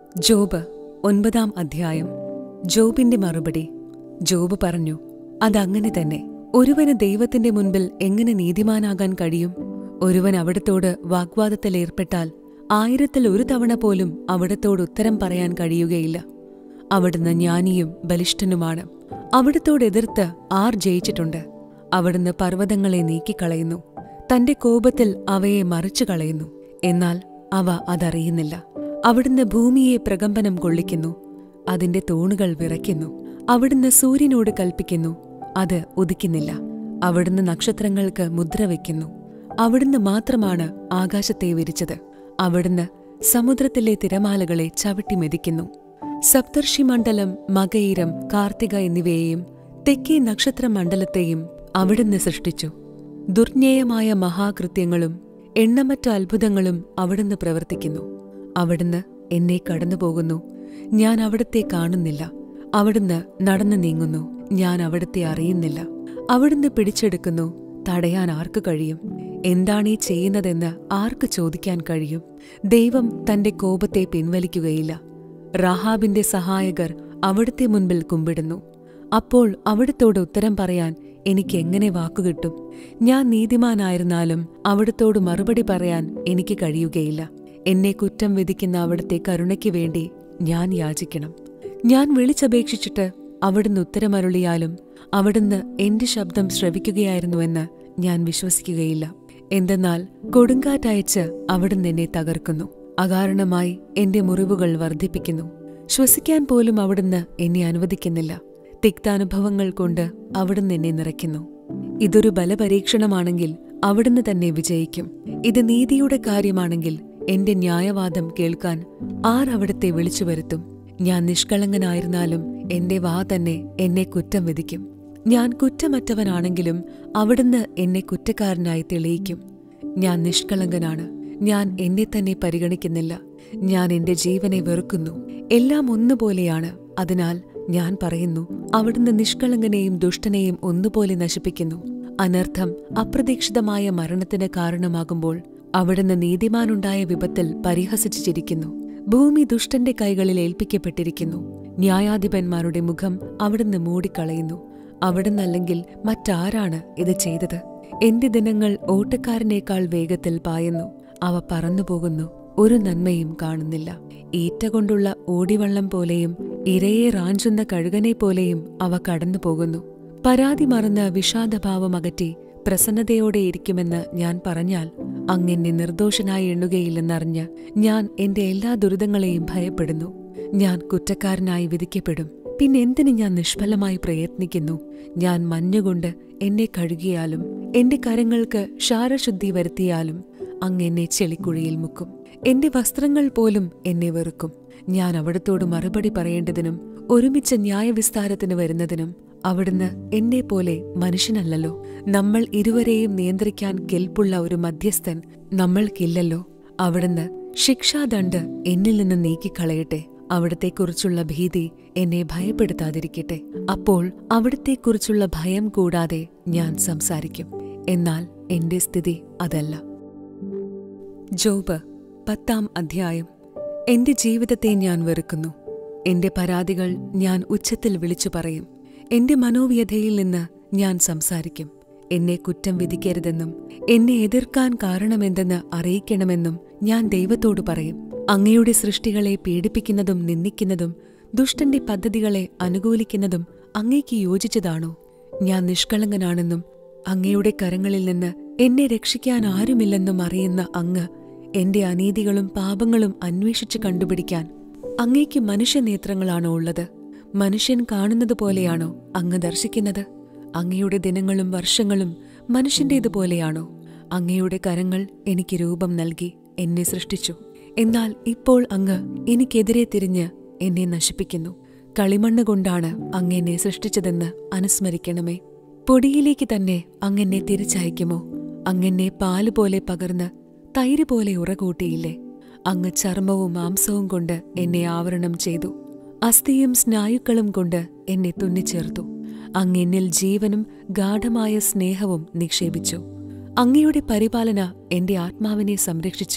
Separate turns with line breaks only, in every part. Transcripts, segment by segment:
job ഒൻപതാം അധ്യായം ജോബിന്റെ മറുപടി ജോബ് പറഞ്ഞു അതങ്ങനെ തന്നെ ഒരുവന് ദൈവത്തിന്റെ മുൻപിൽ എങ്ങനെ നീതിമാനാകാൻ കഴിയും ഒരുവൻ അവിടത്തോട് വാഗ്വാദത്തിലേർപ്പെട്ടാൽ ആയിരത്തിൽ ഒരു തവണ പോലും അവിടത്തോട് ഉത്തരം പറയാൻ കഴിയുകയില്ല അവിടുന്ന് ജ്ഞാനിയും ബലിഷ്ഠനുമാണ് അവിടത്തോട് എതിർത്ത് ആർ ജയിച്ചിട്ടുണ്ട് അവിടുന്ന് പർവ്വതങ്ങളെ നീക്കിക്കളയുന്നു തന്റെ കോപത്തിൽ അവയെ മറിച്ചു കളയുന്നു എന്നാൽ അവ അതറിയുന്നില്ല അവിടുന്ന് ഭൂമിയെ പ്രകമ്പനം കൊള്ളിക്കുന്നു അതിന്റെ തൂണുകൾ വിറയ്ക്കുന്നു അവിടുന്ന് സൂര്യനോട് കൽപ്പിക്കുന്നു അത് ഉദിക്കുന്നില്ല അവിടുന്ന് നക്ഷത്രങ്ങൾക്ക് മുദ്ര വയ്ക്കുന്നു അവിടുന്ന് മാത്രമാണ് ആകാശത്തെ വിരിച്ചത് അവിടുന്ന് സമുദ്രത്തിലെ തിരമാലകളെ ചവിട്ടി മെതിക്കുന്നു സപ്തർഷിമണ്ഡലം മകയിരം കാർത്തിക എന്നിവയെയും തെക്കേ നക്ഷത്രമണ്ഡലത്തെയും അവിടുന്ന് സൃഷ്ടിച്ചു ദുർജ്ഞേയമായ മഹാകൃത്യങ്ങളും എണ്ണമറ്റ അത്ഭുതങ്ങളും അവിടുന്ന് പ്രവർത്തിക്കുന്നു അവിടുന്ന് എന്നെ കടന്നുപോകുന്നു ഞാൻ അവിടത്തെ കാണുന്നില്ല അവിടുന്ന് നടന്നു നീങ്ങുന്നു ഞാൻ അവിടത്തെ അറിയുന്നില്ല അവിടുന്ന് പിടിച്ചെടുക്കുന്നു തടയാൻ ആർക്ക് കഴിയും എന്താണീ ചെയ്യുന്നതെന്ന് ആർക്ക് ചോദിക്കാൻ കഴിയും ദൈവം തന്റെ കോപത്തെ പിൻവലിക്കുകയില്ല റഹാബിന്റെ സഹായകർ അവിടുത്തെ മുൻപിൽ കുമ്പിടുന്നു അപ്പോൾ അവിടുത്തോട് ഉത്തരം പറയാൻ എനിക്ക് എങ്ങനെ വാക്കുകിട്ടും ഞാൻ നീതിമാനായിരുന്നാലും അവിടുത്തോട് മറുപടി പറയാൻ എനിക്ക് കഴിയുകയില്ല എന്നെ കുറ്റം വിധിക്കുന്ന അവിടുത്തെ കരുണയ്ക്ക് വേണ്ടി ഞാൻ യാചിക്കണം ഞാൻ വിളിച്ചപേക്ഷിച്ചിട്ട് അവിടുന്ന് ഉത്തരമരുളിയാലും അവിടുന്ന് എന്റെ ശബ്ദം ശ്രവിക്കുകയായിരുന്നുവെന്ന് ഞാൻ വിശ്വസിക്കുകയില്ല എന്തെന്നാൽ കൊടുങ്കാറ്റയച്ച് അവിടുന്ന് എന്നെ തകർക്കുന്നു അകാരണമായി എന്റെ മുറിവുകൾ വർദ്ധിപ്പിക്കുന്നു ശ്വസിക്കാൻ പോലും അവിടുന്ന് എന്നെ അനുവദിക്കുന്നില്ല തിക്താനുഭവങ്ങൾ കൊണ്ട് അവിടുന്ന് എന്നെ നിറയ്ക്കുന്നു ഇതൊരു ബലപരീക്ഷണമാണെങ്കിൽ അവിടുന്ന് തന്നെ വിജയിക്കും ഇത് നീതിയുടെ കാര്യമാണെങ്കിൽ എന്റെ ന്യായവാദം കേൾക്കാൻ ആർ അവിടുത്തെ വിളിച്ചു വരുത്തും ഞാൻ നിഷ്കളങ്കനായിരുന്നാലും എന്റെ വാ തന്നെ എന്നെ കുറ്റം വിധിക്കും ഞാൻ കുറ്റമറ്റവനാണെങ്കിലും അവിടുന്ന് എന്നെ കുറ്റക്കാരനായി തെളിയിക്കും ഞാൻ നിഷ്കളങ്കനാണ് ഞാൻ എന്നെ തന്നെ പരിഗണിക്കുന്നില്ല ഞാൻ എന്റെ ജീവനെ വെറുക്കുന്നു എല്ലാം ഒന്നുപോലെയാണ് അതിനാൽ ഞാൻ പറയുന്നു അവിടുന്ന് നിഷ്കളങ്കനെയും ദുഷ്ടനെയും ഒന്നുപോലെ നശിപ്പിക്കുന്നു അനർത്ഥം അപ്രതീക്ഷിതമായ മരണത്തിന് കാരണമാകുമ്പോൾ അവിടുന്ന് നീതിമാനുണ്ടായ വിപത്തിൽ പരിഹസിച്ചു ചിരിക്കുന്നു ഭൂമി ദുഷ്ടന്റെ കൈകളിൽ ഏൽപ്പിക്കപ്പെട്ടിരിക്കുന്നു ന്യായാധിപന്മാരുടെ മുഖം അവിടുന്ന് മൂടിക്കളയുന്നു അവിടുന്നല്ലെങ്കിൽ മറ്റാരാണ് ഇത് ചെയ്തത് എന്റെ ദിനങ്ങൾ ഓട്ടക്കാരനേക്കാൾ വേഗത്തിൽ പായുന്നു അവ പറന്നുപോകുന്നു ഒരു നന്മയും കാണുന്നില്ല ഈറ്റ കൊണ്ടുള്ള ഓടിവള്ളം പോലെയും ഇരയെ റാഞ്ചുന്ന കഴുകനെ പോലെയും അവ കടന്നുപോകുന്നു പരാതി മറന്ന് വിഷാദഭാവം അകറ്റി പ്രസന്നതയോടെ ഇരിക്കുമെന്ന് ഞാൻ പറഞ്ഞാൽ അങ്ങെന്നെ നിർദോഷനായി എണ്ണുകയില്ലെന്നറിഞ്ഞ് ഞാൻ എന്റെ എല്ലാ ദുരിതങ്ങളെയും ഭയപ്പെടുന്നു ഞാൻ കുറ്റക്കാരനായി വിധിക്കപ്പെടും പിന്നെന്തിന് ഞാൻ നിഷ്ഫലമായി പ്രയത്നിക്കുന്നു ഞാൻ മഞ്ഞുകൊണ്ട് എന്നെ കഴുകിയാലും എന്റെ കരങ്ങൾക്ക് ക്ഷാരശുദ്ധി വരുത്തിയാലും അങ്ങ് എന്നെ ചെളിക്കുഴിയിൽ മുക്കും എന്റെ വസ്ത്രങ്ങൾ പോലും എന്നെ വെറുക്കും ഞാൻ അവിടത്തോട് മറുപടി പറയേണ്ടതിനും ഒരുമിച്ച് ന്യായവിസ്താരത്തിന് വരുന്നതിനും അവിടുന്ന് എന്നെ പോലെ മനുഷ്യനല്ലല്ലോ നമ്മൾ ഇരുവരെയും നിയന്ത്രിക്കാൻ കെൽപ്പുള്ള ഒരു മധ്യസ്ഥൻ നമ്മൾക്കില്ലല്ലോ അവിടുന്ന് ശിക്ഷാദണ്ഡ് എന്നിൽ നിന്ന് നീക്കിക്കളയട്ടെ അവിടത്തെക്കുറിച്ചുള്ള ഭീതി എന്നെ ഭയപ്പെടുത്താതിരിക്കട്ടെ അപ്പോൾ അവിടത്തെക്കുറിച്ചുള്ള ഭയം കൂടാതെ ഞാൻ സംസാരിക്കും എന്നാൽ എന്റെ സ്ഥിതി അതല്ല ജോബ് പത്താം അധ്യായം എന്റെ ജീവിതത്തെ ഞാൻ വെറുക്കുന്നു എന്റെ പരാതികൾ ഞാൻ ഉച്ചത്തിൽ വിളിച്ചു പറയും എന്റെ മനോവ്യഥയിൽ നിന്ന് ഞാൻ സംസാരിക്കും എന്നെ കുറ്റം വിധിക്കരുതെന്നും എന്നെ എതിർക്കാൻ കാരണമെന്തെന്ന് അറിയിക്കണമെന്നും ഞാൻ ദൈവത്തോട് പറയും അങ്ങയുടെ സൃഷ്ടികളെ പീഡിപ്പിക്കുന്നതും നിന്ദിക്കുന്നതും ദുഷ്ടന്റെ പദ്ധതികളെ അനുകൂലിക്കുന്നതും അങ്ങേക്ക് യോജിച്ചതാണോ ഞാൻ നിഷ്കളങ്കനാണെന്നും അങ്ങയുടെ കരങ്ങളിൽ നിന്ന് എന്നെ രക്ഷിക്കാൻ ആരുമില്ലെന്നും അറിയുന്ന അങ്ങ് എന്റെ അനീതികളും പാപങ്ങളും അന്വേഷിച്ചു കണ്ടുപിടിക്കാൻ അങ്ങേക്ക് മനുഷ്യനേത്രങ്ങളാണോ ഉള്ളത് മനുഷ്യൻ കാണുന്നത് പോലെയാണോ അങ്ങ് ദർശിക്കുന്നത് അങ്ങയുടെ ദിനങ്ങളും വർഷങ്ങളും മനുഷ്യന്റേതുപോലെയാണോ അങ്ങയുടെ കരങ്ങൾ എനിക്ക് രൂപം നൽകി എന്നെ സൃഷ്ടിച്ചു എന്നാൽ ഇപ്പോൾ അങ്ങ് എനിക്കെതിരെ തിരിഞ്ഞ് എന്നെ നശിപ്പിക്കുന്നു കളിമണ്ണ് കൊണ്ടാണ് അങ്ങെന്നെ സൃഷ്ടിച്ചതെന്ന് അനുസ്മരിക്കണമേ പൊടിയിലേക്ക് തന്നെ അങ്ങെന്നെ തിരിച്ചയക്കുമോ അങ്ങെന്നെ പാലുപോലെ പകർന്ന് തൈര് പോലെ ഉറകൂട്ടിയില്ലേ അങ്ങ് ചർമ്മവും മാംസവും കൊണ്ട് എന്നെ ആവരണം ചെയ്തു അസ്ഥിയും സ്നായുക്കളും കൊണ്ട് എന്നെ തുന്നിച്ചേർത്തു അങ്ങെന്നിൽ ജീവനും ഗാഠമായ സ്നേഹവും നിക്ഷേപിച്ചു അങ്ങയുടെ പരിപാലന എന്റെ ആത്മാവിനെ സംരക്ഷിച്ചു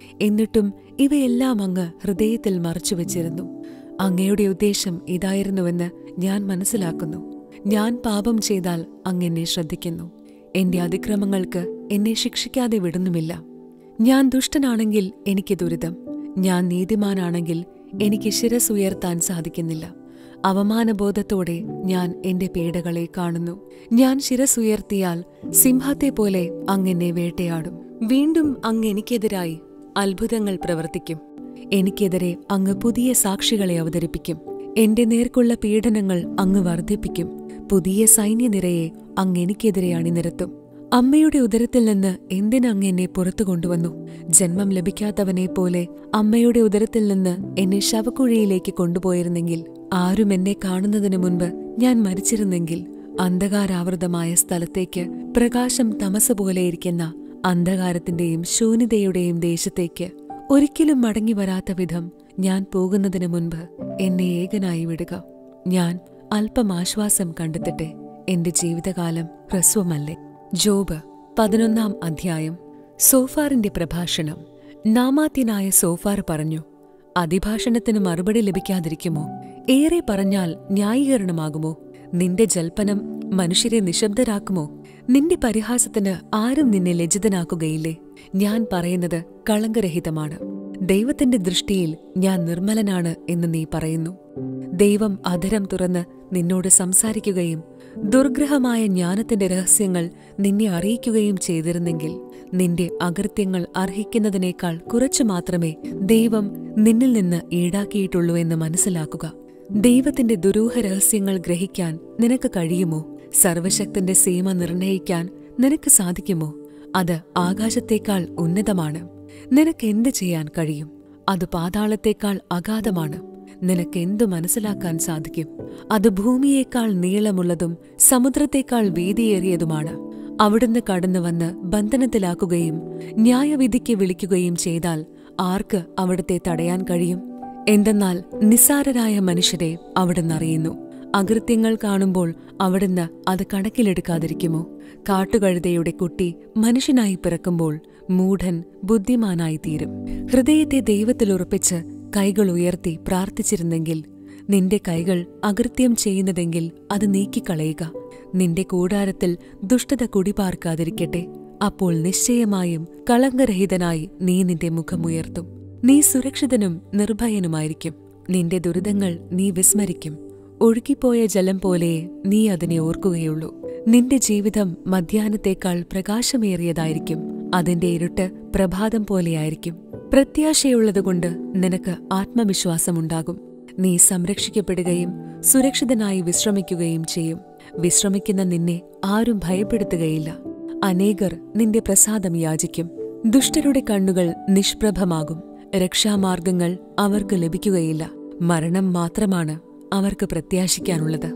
എന്നിട്ടും ഇവയെല്ലാം അങ്ങ് ഹൃദയത്തിൽ മറച്ചുവെച്ചിരുന്നു അങ്ങയുടെ ഉദ്ദേശം ഇതായിരുന്നുവെന്ന് ഞാൻ മനസ്സിലാക്കുന്നു ഞാൻ പാപം ചെയ്താൽ അങ്ങെന്നെ ശ്രദ്ധിക്കുന്നു എന്റെ അതിക്രമങ്ങൾക്ക് എന്നെ ശിക്ഷിക്കാതെ വിടുന്നുമില്ല ഞാൻ ദുഷ്ടനാണെങ്കിൽ എനിക്ക് ദുരിതം ഞാൻ നീതിമാനാണെങ്കിൽ എനിക്ക് ശിരസുയർത്താൻ സാധിക്കുന്നില്ല അവമാനബോധത്തോടെ ഞാൻ എന്റെ പീഡകളെ കാണുന്നു ഞാൻ ശിരസുയർത്തിയാൽ സിംഹത്തെ പോലെ അങ്ങെന്നെ വേട്ടയാടും വീണ്ടും അങ്ങ് എനിക്കെതിരായി അത്ഭുതങ്ങൾ പ്രവർത്തിക്കും എനിക്കെതിരെ അങ്ങ് പുതിയ സാക്ഷികളെ അവതരിപ്പിക്കും എന്റെ നേർക്കുള്ള പീഡനങ്ങൾ അങ്ങ് വർദ്ധിപ്പിക്കും പുതിയ സൈന്യനിരയെ അങ്ങ് എനിക്കെതിരെ അണിനിരത്തും അമ്മയുടെ ഉദരത്തിൽ നിന്ന് എന്തിനങ്ങ് എന്നെ പുറത്തു കൊണ്ടുവന്നു ജന്മം ലഭിക്കാത്തവനെ പോലെ അമ്മയുടെ ഉദരത്തിൽ നിന്ന് എന്നെ ശവക്കുഴിയിലേക്ക് കൊണ്ടുപോയിരുന്നെങ്കിൽ ആരും എന്നെ കാണുന്നതിനു മുൻപ് ഞാൻ മരിച്ചിരുന്നെങ്കിൽ അന്ധകാരാവൃതമായ സ്ഥലത്തേക്ക് പ്രകാശം തമസ് പോലെയിരിക്കുന്ന അന്ധകാരത്തിന്റെയും ശൂന്യതയുടെയും ദേശത്തേക്ക് ഒരിക്കലും മടങ്ങി വരാത്ത വിധം ഞാൻ പോകുന്നതിനു മുൻപ് എന്നെ ഏകനായി വിടുക ഞാൻ അല്പം ആശ്വാസം കണ്ടെത്തട്ടെ എന്റെ ജീവിതകാലം ഹ്രസ്വമല്ലേ ജോബ് പതിനൊന്നാം അധ്യായം സോഫാറിന്റെ പ്രഭാഷണം നാമാത്യനായ സോഫാർ പറഞ്ഞു അതിഭാഷണത്തിന് മറുപടി ലഭിക്കാതിരിക്കുമോ ഏറെ പറഞ്ഞാൽ ന്യായീകരണമാകുമോ നിന്റെ ജൽപ്പനം മനുഷ്യരെ നിശബ്ദരാക്കുമോ നിന്റെ പരിഹാസത്തിന് ആരും നിന്നെ ലജ്ജിതനാക്കുകയില്ലേ ഞാൻ പറയുന്നത് കളങ്കരഹിതമാണ് ദൈവത്തിന്റെ ദൃഷ്ടിയിൽ ഞാൻ നിർമ്മലനാണ് എന്ന് നീ പറയുന്നു ദൈവം അധരം തുറന്ന് നിന്നോട് സംസാരിക്കുകയും ദുർഗ്രഹമായ ജ്ഞാനത്തിന്റെ രഹസ്യങ്ങൾ നിന്നെ അറിയിക്കുകയും ചെയ്തിരുന്നെങ്കിൽ നിന്റെ അകൃത്യങ്ങൾ അർഹിക്കുന്നതിനേക്കാൾ കുറച്ചു മാത്രമേ ദൈവം നിന്നിൽ നിന്ന് ഈടാക്കിയിട്ടുള്ളൂ എന്ന് മനസ്സിലാക്കുക ദൈവത്തിന്റെ ദുരൂഹ രഹസ്യങ്ങൾ ഗ്രഹിക്കാൻ നിനക്ക് കഴിയുമോ സർവശക്തന്റെ സീമ നിർണയിക്കാൻ നിനക്ക് സാധിക്കുമോ അത് ആകാശത്തേക്കാൾ ഉന്നതമാണ് നിനക്ക് എന്ത് ചെയ്യാൻ കഴിയും അത് പാതാളത്തേക്കാൾ അഗാധമാണ് നിനക്ക് എന്തു മനസ്സിലാക്കാൻ സാധിക്കും അത് ഭൂമിയേക്കാൾ നീളമുള്ളതും സമുദ്രത്തേക്കാൾ വീതിയേറിയതുമാണ് അവിടുന്ന് കടന്നുവന്ന് ബന്ധനത്തിലാക്കുകയും ന്യായവിധിക്ക് വിളിക്കുകയും ചെയ്താൽ ആർക്ക് അവിടുത്തെ തടയാൻ കഴിയും എന്തെന്നാൽ നിസ്സാരരായ മനുഷ്യരെ അവിടുന്ന് അറിയുന്നു അകൃത്യങ്ങൾ കാണുമ്പോൾ അവിടുന്ന് അത് കണക്കിലെടുക്കാതിരിക്കുമോ കാട്ടുകഴുതയുടെ കുട്ടി മനുഷ്യനായി പിറക്കുമ്പോൾ മൂഢൻ ബുദ്ധിമാനായി തീരും ഹൃദയത്തെ ദൈവത്തിൽ ഉറപ്പിച്ച് കൈകൾ ഉയർത്തി പ്രാർത്ഥിച്ചിരുന്നെങ്കിൽ നിന്റെ കൈകൾ അകൃത്യം ചെയ്യുന്നതെങ്കിൽ അത് നീക്കിക്കളയുക നിന്റെ കൂടാരത്തിൽ ദുഷ്ടത കുടിപാർക്കാതിരിക്കട്ടെ അപ്പോൾ നിശ്ചയമായും കളങ്കരഹിതനായി നീ നിന്റെ മുഖമുയർത്തും നീ സുരക്ഷിതനും നിർഭയനുമായിരിക്കും നിന്റെ ദുരിതങ്ങൾ നീ വിസ്മരിക്കും ഒഴുകിപ്പോയ ജലം പോലെ നീ അതിനെ ഓർക്കുകയുള്ളൂ നിന്റെ ജീവിതം മധ്യാഹ്നത്തേക്കാൾ പ്രകാശമേറിയതായിരിക്കും അതിന്റെ ഇരുട്ട് പ്രഭാതം പോലെയായിരിക്കും പ്രത്യാശയുള്ളതുകൊണ്ട് നിനക്ക് ആത്മവിശ്വാസമുണ്ടാകും നീ സംരക്ഷിക്കപ്പെടുകയും സുരക്ഷിതനായി വിശ്രമിക്കുകയും ചെയ്യും വിശ്രമിക്കുന്ന നിന്നെ ആരും ഭയപ്പെടുത്തുകയില്ല അനേകർ നിന്റെ പ്രസാദം യാചിക്കും ദുഷ്ടരുടെ കണ്ണുകൾ നിഷ്പ്രഭമാകും രക്ഷാമാർഗങ്ങൾ അവർക്ക് ലഭിക്കുകയില്ല മരണം മാത്രമാണ് അവർക്ക് പ്രത്യാശിക്കാനുള്ളത്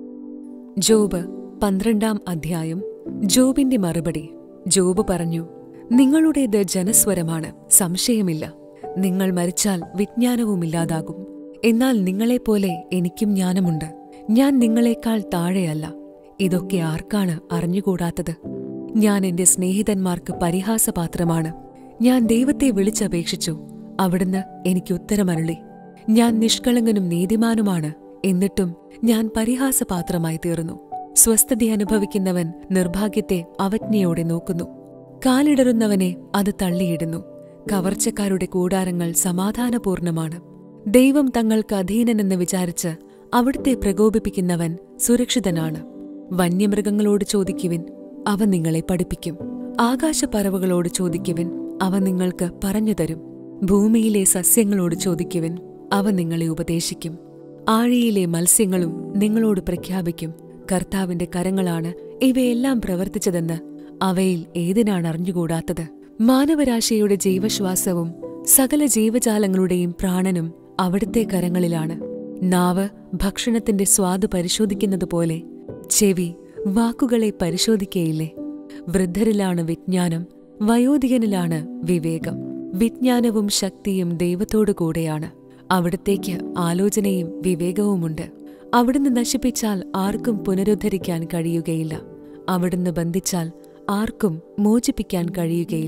ജോബ് പന്ത്രണ്ടാം അധ്യായം ജോബിന്റെ മറുപടി ജോബ് പറഞ്ഞു നിങ്ങളുടേത് ജനസ്വരമാണ് സംശയമില്ല നിങ്ങൾ മരിച്ചാൽ വിജ്ഞാനവുമില്ലാതാകും എന്നാൽ നിങ്ങളെപ്പോലെ എനിക്കും ജ്ഞാനമുണ്ട് ഞാൻ നിങ്ങളെക്കാൾ താഴെയല്ല ഇതൊക്കെ ആർക്കാണ് അറിഞ്ഞുകൂടാത്തത് ഞാൻ എന്റെ സ്നേഹിതന്മാർക്ക് പരിഹാസപാത്രമാണ് ഞാൻ ദൈവത്തെ വിളിച്ചപേക്ഷിച്ചു അവിടുന്ന് എനിക്ക് ഉത്തരമരുളി ഞാൻ നിഷ്കളങ്കനും നീതിമാനുമാണ് എന്നിട്ടും ഞാൻ പരിഹാസപാത്രമായി തീർന്നു സ്വസ്ഥത അനുഭവിക്കുന്നവൻ നിർഭാഗ്യത്തെ അവജ്ഞയോടെ നോക്കുന്നു കാലിടറുന്നവനെ അത് തള്ളിയിടുന്നു കവർച്ചക്കാരുടെ കൂടാരങ്ങൾ സമാധാനപൂർണമാണ് ദൈവം തങ്ങൾക്ക് അധീനനെന്ന് വിചാരിച്ച് അവിടുത്തെ പ്രകോപിപ്പിക്കുന്നവൻ സുരക്ഷിതനാണ് വന്യമൃഗങ്ങളോട് ചോദിക്കുവിൻ അവ നിങ്ങളെ പഠിപ്പിക്കും ആകാശപ്പറവുകളോട് ചോദിക്കുവിൻ അവ നിങ്ങൾക്ക് പറഞ്ഞുതരും ഭൂമിയിലെ സസ്യങ്ങളോട് ചോദിക്കുവിൻ അവ നിങ്ങളെ ഉപദേശിക്കും ആഴിയിലെ മത്സ്യങ്ങളും നിങ്ങളോട് പ്രഖ്യാപിക്കും കർത്താവിന്റെ കരങ്ങളാണ് ഇവയെല്ലാം പ്രവർത്തിച്ചതെന്ന് അവയിൽ ഏതിനാണ് അറിഞ്ഞുകൂടാത്തത് മാനവരാശിയുടെ ജീവശ്വാസവും സകല ജീവജാലങ്ങളുടെയും പ്രാണനും അവിടുത്തെ കരങ്ങളിലാണ് നാവ് ഭക്ഷണത്തിന്റെ സ്വാദ് പരിശോധിക്കുന്നതുപോലെ ചെവി വാക്കുകളെ പരിശോധിക്കയില്ലേ വൃദ്ധരിലാണ് വിജ്ഞാനം വയോധികനിലാണ് വിവേകം വിജ്ഞാനവും ശക്തിയും ദൈവത്തോടു കൂടെയാണ് അവിടത്തേക്ക് ആലോചനയും വിവേകവുമുണ്ട് അവിടുന്ന് നശിപ്പിച്ചാൽ ആർക്കും പുനരുദ്ധരിക്കാൻ കഴിയുകയില്ല അവിടുന്ന് ബന്ധിച്ചാൽ ആർക്കും മോചിപ്പിക്കാൻ കഴിയുകയില്ല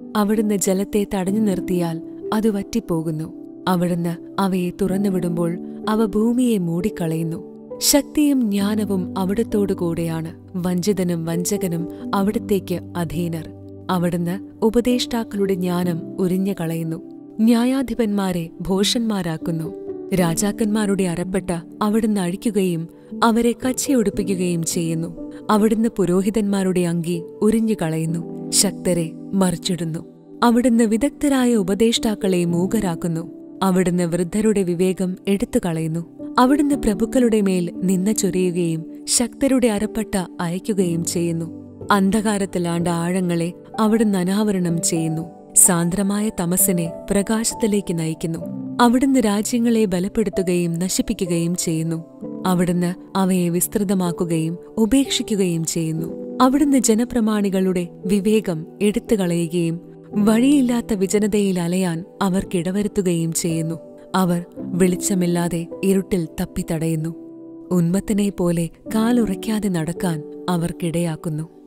അവിടുന്ന് ജലത്തെ തടഞ്ഞു നിർത്തിയാൽ അത് വറ്റിപ്പോകുന്നു അവിടുന്ന് അവയെ തുറന്നുവിടുമ്പോൾ അവ ഭൂമിയെ മൂടിക്കളയുന്നു ശക്തിയും ജ്ഞാനവും അവിടത്തോടു കൂടെയാണ് വഞ്ചിതനും വഞ്ചകനും അവിടത്തേക്ക് അധീനർ അവിടുന്ന് ഉപദേഷ്ടാക്കളുടെ ജ്ഞാനം ഉരിഞ്ഞു കളയുന്നു ന്യായാധിപന്മാരെ ഭോഷന്മാരാക്കുന്നു രാജാക്കന്മാരുടെ അരപ്പട്ട അവിടുന്ന് അഴിക്കുകയും അവരെ കച്ചയൊടുപ്പിക്കുകയും ചെയ്യുന്നു അവിടുന്ന് പുരോഹിതന്മാരുടെ അങ്കി ഉരിഞ്ഞു കളയുന്നു ശക്തരെ മറിച്ചിടുന്നു അവിടുന്ന് വിദഗ്ധരായ ഉപദേഷ്ടാക്കളെ മൂകരാക്കുന്നു അവിടുന്ന് വൃദ്ധരുടെ വിവേകം എടുത്തു കളയുന്നു അവിടുന്ന് പ്രഭുക്കളുടെ മേൽ നിന്ന ചൊരിയുകയും ശക്തരുടെ അരപ്പട്ട അയക്കുകയും ചെയ്യുന്നു അന്ധകാരത്തിലാണ്ട ആഴങ്ങളെ അവിടുന്ന് അനാവരണം ചെയ്യുന്നു സാന്ദ്രമായ തമസിനെ പ്രകാശത്തിലേക്ക് നയിക്കുന്നു അവിടുന്ന് രാജ്യങ്ങളെ ബലപ്പെടുത്തുകയും നശിപ്പിക്കുകയും ചെയ്യുന്നു അവിടുന്ന് അവയെ വിസ്തൃതമാക്കുകയും ഉപേക്ഷിക്കുകയും ചെയ്യുന്നു അവിടുന്ന് ജനപ്രമാണികളുടെ വിവേകം എടുത്തുകളയുകയും വഴിയില്ലാത്ത വിജനതയിൽ അലയാൻ അവർക്കിടവരുത്തുകയും ചെയ്യുന്നു അവർ വെളിച്ചമില്ലാതെ ഇരുട്ടിൽ തപ്പിത്തടയുന്നു ഉന്മത്തിനെ പോലെ കാലുറയ്ക്കാതെ നടക്കാൻ അവർക്കിടയാക്കുന്നു